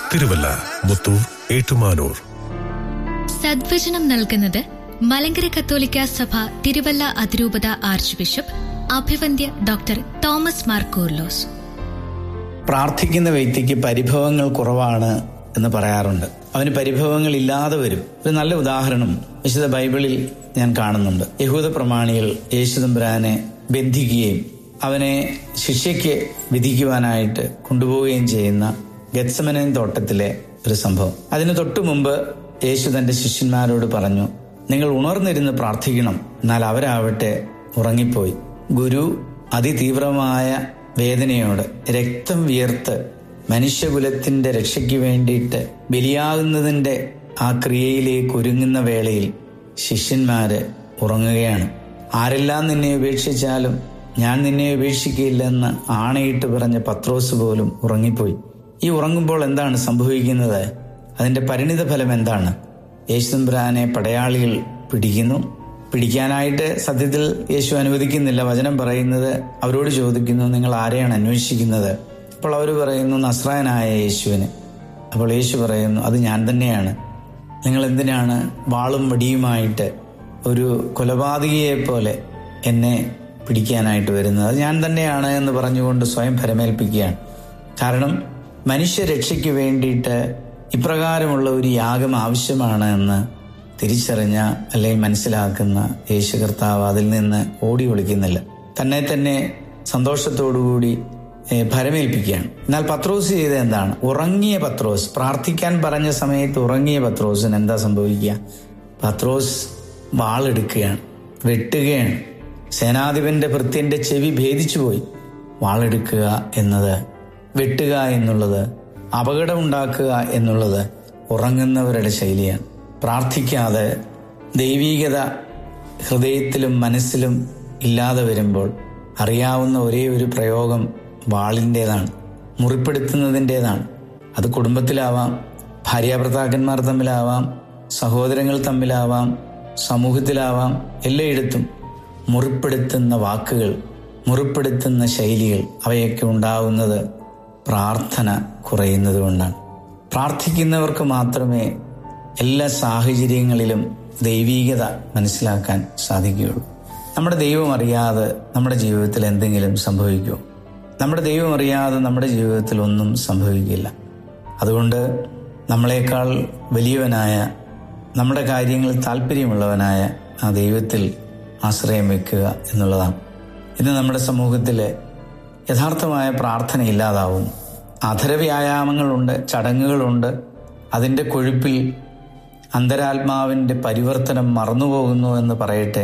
തിരുവല്ല മുത്തൂർ ഏറ്റുമാനൂർ സദ്വചനം നൽകുന്നത് മലങ്കര കത്തോലിക്ക സഭ തിരുവല്ല അതിരൂപത ആർച്ച് ബിഷപ്പ് അഭിവന്ദ്യ ഡോക്ടർ തോമസ് മാർ കൂർലോസ് പ്രാർത്ഥിക്കുന്ന വ്യക്തിക്ക് പരിഭവങ്ങൾ കുറവാണ് എന്ന് പറയാറുണ്ട് അവന് പരിഭവങ്ങൾ ഇല്ലാതെ വരും ഒരു നല്ല ഉദാഹരണം വിശുദ്ധ ബൈബിളിൽ ഞാൻ കാണുന്നുണ്ട് യഹൂദ പ്രമാണികൾ യേശുദമ്പുരാനെ ബന്ധിക്കുകയും അവനെ ശിക്ഷയ്ക്ക് വിധിക്കുവാനായിട്ട് കൊണ്ടുപോവുകയും ചെയ്യുന്ന ഗത്സമനൻ തോട്ടത്തിലെ ഒരു സംഭവം അതിന് തൊട്ടു മുമ്പ് യേശു തന്റെ ശിഷ്യന്മാരോട് പറഞ്ഞു നിങ്ങൾ ഉണർന്നിരുന്ന് പ്രാർത്ഥിക്കണം എന്നാൽ അവരാവട്ടെ ഉറങ്ങിപ്പോയി ഗുരു അതിതീവ്രമായ വേദനയോടെ രക്തം വിയർത്ത് മനുഷ്യകുലത്തിന്റെ രക്ഷയ്ക്ക് വേണ്ടിയിട്ട് ബലിയാകുന്നതിന്റെ ആ ക്രിയയിലേക്ക് ഒരുങ്ങുന്ന വേളയിൽ ശിഷ്യന്മാര് ഉറങ്ങുകയാണ് ആരെല്ലാം നിന്നെ ഉപേക്ഷിച്ചാലും ഞാൻ നിന്നെ ഉപേക്ഷിക്കില്ലെന്ന് ആണയിട്ട് പറഞ്ഞ പത്രോസ് പോലും ഉറങ്ങിപ്പോയി ഈ ഉറങ്ങുമ്പോൾ എന്താണ് സംഭവിക്കുന്നത് അതിന്റെ പരിണിത ഫലം എന്താണ് യേശുദമ്പുരാനെ പടയാളികൾ പിടിക്കുന്നു പിടിക്കാനായിട്ട് സത്യത്തിൽ യേശു അനുവദിക്കുന്നില്ല വചനം പറയുന്നത് അവരോട് ചോദിക്കുന്നു നിങ്ങൾ ആരെയാണ് അന്വേഷിക്കുന്നത് അപ്പോൾ അവർ പറയുന്നു നസ്രായനായ യേശുവിന് അപ്പോൾ യേശു പറയുന്നു അത് ഞാൻ തന്നെയാണ് നിങ്ങൾ എന്തിനാണ് വാളും വടിയുമായിട്ട് ഒരു കൊലപാതകിയെ പോലെ എന്നെ പിടിക്കാനായിട്ട് വരുന്നത് അത് ഞാൻ തന്നെയാണ് എന്ന് പറഞ്ഞുകൊണ്ട് സ്വയം ഫലമേൽപ്പിക്കുകയാണ് കാരണം മനുഷ്യരക്ഷയ്ക്ക് വേണ്ടിയിട്ട് ഇപ്രകാരമുള്ള ഒരു യാഗം ആവശ്യമാണ് എന്ന് തിരിച്ചറിഞ്ഞ അല്ലെങ്കിൽ മനസ്സിലാക്കുന്ന യേശു കർത്താവ് അതിൽ നിന്ന് ഓടി ഒളിക്കുന്നില്ല തന്നെ തന്നെ സന്തോഷത്തോടുകൂടി ഭരമേൽപ്പിക്കുകയാണ് എന്നാൽ പത്രോസ് ചെയ്ത എന്താണ് ഉറങ്ങിയ പത്രോസ് പ്രാർത്ഥിക്കാൻ പറഞ്ഞ സമയത്ത് ഉറങ്ങിയ പത്രോസിന് എന്താ സംഭവിക്കുക പത്രോസ് വാളെടുക്കുകയാണ് വെട്ടുകയാണ് സേനാധിപന്റെ ഭൃത്യന്റെ ചെവി ഭേദിച്ചു പോയി വാളെടുക്കുക എന്നത് വെട്ടുക എന്നുള്ളത് അപകടമുണ്ടാക്കുക എന്നുള്ളത് ഉറങ്ങുന്നവരുടെ ശൈലിയാണ് പ്രാർത്ഥിക്കാതെ ദൈവീകത ഹൃദയത്തിലും മനസ്സിലും ഇല്ലാതെ വരുമ്പോൾ അറിയാവുന്ന ഒരേ ഒരു പ്രയോഗം വാളിൻ്റെതാണ് മുറിപ്പെടുത്തുന്നതിൻ്റെതാണ് അത് കുടുംബത്തിലാവാം ഭാര്യാഭർത്താക്കന്മാർ തമ്മിലാവാം സഹോദരങ്ങൾ തമ്മിലാവാം സമൂഹത്തിലാവാം എല്ലായിടത്തും മുറിപ്പെടുത്തുന്ന വാക്കുകൾ മുറിപ്പെടുത്തുന്ന ശൈലികൾ അവയൊക്കെ ഉണ്ടാവുന്നത് പ്രാർത്ഥന കുറയുന്നത് കൊണ്ടാണ് പ്രാർത്ഥിക്കുന്നവർക്ക് മാത്രമേ എല്ലാ സാഹചര്യങ്ങളിലും ദൈവീകത മനസ്സിലാക്കാൻ സാധിക്കുകയുള്ളൂ നമ്മുടെ ദൈവം അറിയാതെ നമ്മുടെ ജീവിതത്തിൽ എന്തെങ്കിലും സംഭവിക്കുമോ നമ്മുടെ ദൈവം അറിയാതെ നമ്മുടെ ജീവിതത്തിൽ ഒന്നും സംഭവിക്കില്ല അതുകൊണ്ട് നമ്മളെക്കാൾ വലിയവനായ നമ്മുടെ കാര്യങ്ങളിൽ താല്പര്യമുള്ളവനായ ആ ദൈവത്തിൽ ആശ്രയം വെക്കുക എന്നുള്ളതാണ് ഇന്ന് നമ്മുടെ സമൂഹത്തിൽ യഥാർത്ഥമായ പ്രാർത്ഥന ഇല്ലാതാവും അധരവ്യായാമങ്ങളുണ്ട് ചടങ്ങുകളുണ്ട് അതിൻ്റെ കൊഴുപ്പിൽ അന്തരാത്മാവിൻ്റെ പരിവർത്തനം മറന്നുപോകുന്നു എന്ന് പറയട്ടെ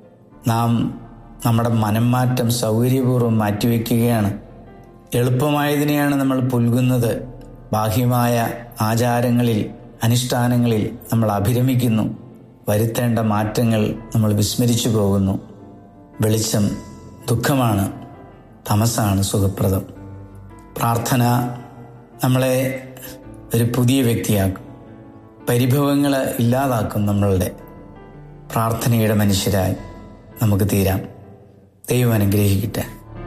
നാം നമ്മുടെ മനംമാറ്റം സൗകര്യപൂർവ്വം മാറ്റിവെക്കുകയാണ് എളുപ്പമായതിനെയാണ് നമ്മൾ പുൽകുന്നത് ബാഹ്യമായ ആചാരങ്ങളിൽ അനുഷ്ഠാനങ്ങളിൽ നമ്മൾ അഭിരമിക്കുന്നു വരുത്തേണ്ട മാറ്റങ്ങൾ നമ്മൾ വിസ്മരിച്ചു പോകുന്നു വെളിച്ചം ദുഃഖമാണ് തമസാണ് സുഖപ്രദം പ്രാർത്ഥന നമ്മളെ ഒരു പുതിയ വ്യക്തിയാക്കും പരിഭവങ്ങൾ ഇല്ലാതാക്കും നമ്മളുടെ പ്രാർത്ഥനയുടെ മനുഷ്യരായി നമുക്ക് തീരാം ദൈവം അനുഗ്രഹിക്കട്ടെ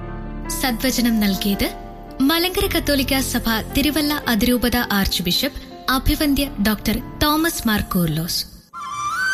സദ്വചനം നൽകിയത് മലങ്കര കത്തോലിക്ക സഭ തിരുവല്ല അതിരൂപത ആർച്ച് ബിഷപ്പ് അഭിവന്ദ്യ ഡോക്ടർ തോമസ് മാർ കൂർലോസ്